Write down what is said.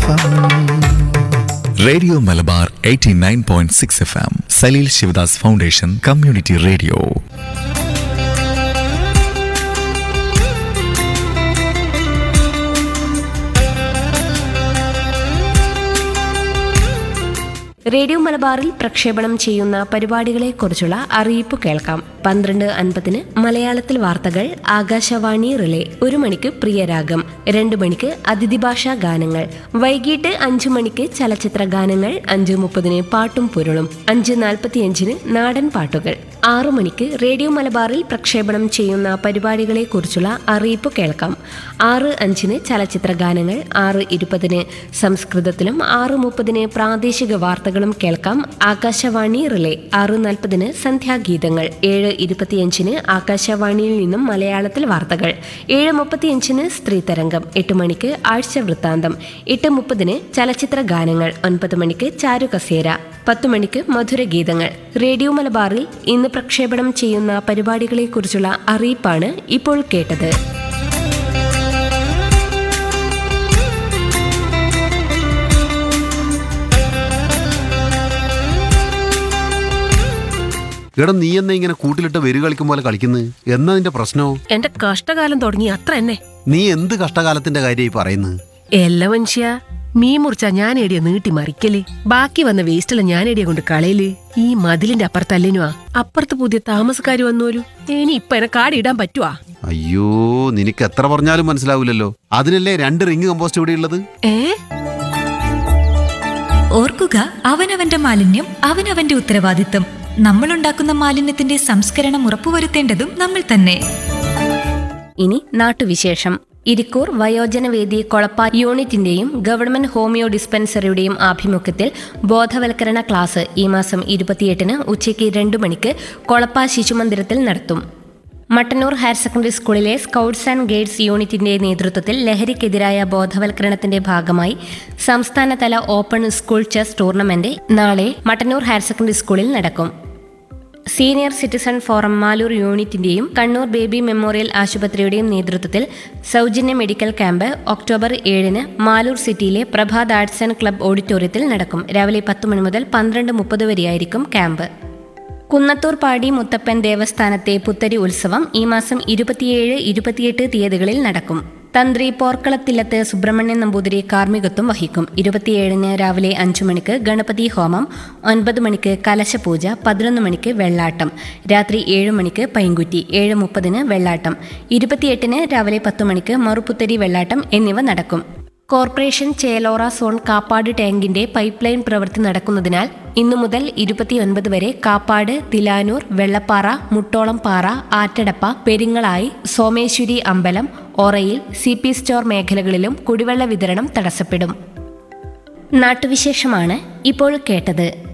F radio Malabar 89.6 F M Saleel Shivadas foundation community radio radio മലബാറിൽ പ്രക്ഷേപണം ചെയ്യുന്ന പരിപാടികളെക്കുറിച്ചുള്ള അറിയിപ്പ് കേൾക്കാം പന്ത്രണ്ട് അൻപതിന് മലയാളത്തിൽ വാർത്തകൾ ആകാശവാണി റിലേ ഒരു മണിക്ക് പ്രിയരാഗം രണ്ട് മണിക്ക് അതിഥി ഭാഷാ ഗാനങ്ങൾ വൈകിട്ട് അഞ്ചു മണിക്ക് ചലച്ചിത്ര ഗാനങ്ങൾ അഞ്ച് മുപ്പതിന് പാട്ടും പൊരുളും അഞ്ച് നാൽപ്പത്തിയഞ്ചിന് നാടൻ പാട്ടുകൾ ആറു മണിക്ക് റേഡിയോ മലബാറിൽ പ്രക്ഷേപണം ചെയ്യുന്ന പരിപാടികളെക്കുറിച്ചുള്ള അറിയിപ്പ് കേൾക്കാം ആറ് അഞ്ചിന് ചലച്ചിത്ര ഗാനങ്ങൾ ആറ് ഇരുപതിന് സംസ്കൃതത്തിലും ആറ് മുപ്പതിന് പ്രാദേശിക വാർത്തകളും കേൾക്കാം ആകാശവാണി റിലേ ആറ് നാൽപ്പതിന് സന്ധ്യാഗീതങ്ങൾ ഏഴ് ഇരുപത്തിയഞ്ചിന് ആകാശവാണിയിൽ നിന്നും മലയാളത്തിൽ വാർത്തകൾ ഏഴ് മുപ്പത്തിയഞ്ചിന് സ്ത്രീ തരംഗം എട്ട് മണിക്ക് ആഴ്ച വൃത്താന്തം എട്ട് മുപ്പതിന് ചലച്ചിത്ര ഗാനങ്ങൾ ഒൻപത് മണിക്ക് ചാരുകസേര പത്ത് മണിക്ക് മധുരഗീതങ്ങൾ റേഡിയോ മലബാറിൽ ഇന്ന് പ്രക്ഷേപണം ചെയ്യുന്ന പരിപാടികളെക്കുറിച്ചുള്ള അറിയിപ്പാണ് ഇപ്പോൾ കേട്ടത് എടാ നീ എന്നാ ഇങ്ങനെ കൂട്ടിലിട്ട് വെരു കളിക്കും പോലെ കളിക്കുന്നത് എന്നാ നിന്റെ പ്രശ്നോ എന്റെ കഷ്ടകാലം തുടങ്ങി അത്ര തന്നെ നീ എന്ത് കഷ്ടകാലത്തിന്റെ കാര്യമായി പറയുന്നത് എല്ലാ മനുഷ്യ മീൻ മുറിച്ച ഞാൻ എടിയ നീട്ടി മറിക്കല് ബാക്കി വന്ന വേസ്റ്റെല്ലാം ഞാൻ എടിയ കൊണ്ട് കളയല് ഈ മതിലിന്റെ അപ്പുറത്തല്ലിനുവാ അപ്പുറത്ത് പുതിയ താമസക്കാര് വന്നോലു ഇനി ഇപ്പൊ എന്നെ കാടിടാൻ പറ്റുവാ അയ്യോ നിനക്ക് എത്ര പറഞ്ഞാലും മനസ്സിലാവില്ലല്ലോ അതിനല്ലേ രണ്ട് റിങ് കമ്പോസ്റ്റ് ഇവിടെ ഉള്ളത് ഏ ഓർക്കുക അവനവന്റെ മാലിന്യം അവനവന്റെ ഉത്തരവാദിത്തം നമ്മളുണ്ടാക്കുന്ന മാലിന്യത്തിന്റെ സംസ്കരണം ഉറപ്പുവരുത്തേണ്ടതും നമ്മൾ തന്നെ ഇനി നാട്ടുവിശേഷം ഇരിക്കൂർ വയോജനവേദി കൊളപ്പ യൂണിറ്റിന്റെയും ഗവൺമെന്റ് ഹോമിയോ ഡിസ്പെൻസറിയുടെയും ആഭിമുഖ്യത്തിൽ ബോധവൽക്കരണ ക്ലാസ് ഈ മാസം ഇരുപത്തിയെട്ടിന് ഉച്ചയ്ക്ക് രണ്ടു മണിക്ക് കൊളപ്പ ശിശുമന്ദിരത്തിൽ നടത്തും മട്ടന്നൂർ ഹയർ സെക്കൻഡറി സ്കൂളിലെ സ്കൗട്ട്സ് ആൻഡ് ഗൈഡ്സ് യൂണിറ്റിന്റെ നേതൃത്വത്തിൽ ലഹരിക്കെതിരായ ബോധവൽക്കരണത്തിന്റെ ഭാഗമായി സംസ്ഥാനതല ഓപ്പൺ സ്കൂൾ ചെസ് ടൂർണമെന്റ് നാളെ മട്ടന്നൂർ ഹയർ സെക്കൻഡറി സ്കൂളിൽ നടക്കും സീനിയർ സിറ്റിസൺ ഫോറം മാലൂർ യൂണിറ്റിന്റെയും കണ്ണൂർ ബേബി മെമ്മോറിയൽ ആശുപത്രിയുടെയും നേതൃത്വത്തിൽ സൗജന്യ മെഡിക്കൽ ക്യാമ്പ് ഒക്ടോബർ ഏഴിന് മാലൂർ സിറ്റിയിലെ പ്രഭാത് ആർട്സ് ആൻഡ് ക്ലബ് ഓഡിറ്റോറിയത്തിൽ നടക്കും രാവിലെ പത്ത് മണി മുതൽ പന്ത്രണ്ട് മുപ്പത് വരെയായിരിക്കും ക്യാമ്പ് കുന്നത്തൂർ പാടി മുത്തപ്പൻ ദേവസ്ഥാനത്തെ പുത്തരി ഉത്സവം ഈ മാസം ഇരുപത്തിയേഴ് ഇരുപത്തിയെട്ട് തീയതികളിൽ നടക്കും തന്ത്രി പോർക്കളത്തില്ലത്ത് സുബ്രഹ്മണ്യൻ നമ്പൂതിരി കാർമ്മികത്വം വഹിക്കും ഇരുപത്തിയേഴിന് രാവിലെ അഞ്ചു മണിക്ക് ഗണപതി ഹോമം ഒൻപത് മണിക്ക് കലശപൂജ പതിനൊന്ന് മണിക്ക് വെള്ളാട്ടം രാത്രി ഏഴ് മണിക്ക് പൈങ്കുറ്റി ഏഴ് മുപ്പതിന് വെള്ളാട്ടം ഇരുപത്തിയെട്ടിന് രാവിലെ പത്ത് മണിക്ക് മറുപുത്തരി വെള്ളാട്ടം എന്നിവ നടക്കും കോർപ്പറേഷൻ ചേലോറ സോൺ കാപ്പാട് ടാങ്കിന്റെ പൈപ്പ് ലൈൻ പ്രവൃത്തി നടക്കുന്നതിനാൽ ഇന്നു മുതൽ ഇരുപത്തിയൊൻപത് വരെ കാപ്പാട് തിലാനൂർ വെള്ളപ്പാറ മുട്ടോളം പാറ ആറ്റടപ്പ പെരിങ്ങളായി സോമേശ്വരി അമ്പലം ഒറയിൽ സി പി സ്റ്റോർ മേഖലകളിലും കുടിവെള്ള വിതരണം തടസ്സപ്പെടും നാട്ടുവിശേഷമാണ് ഇപ്പോൾ കേട്ടത്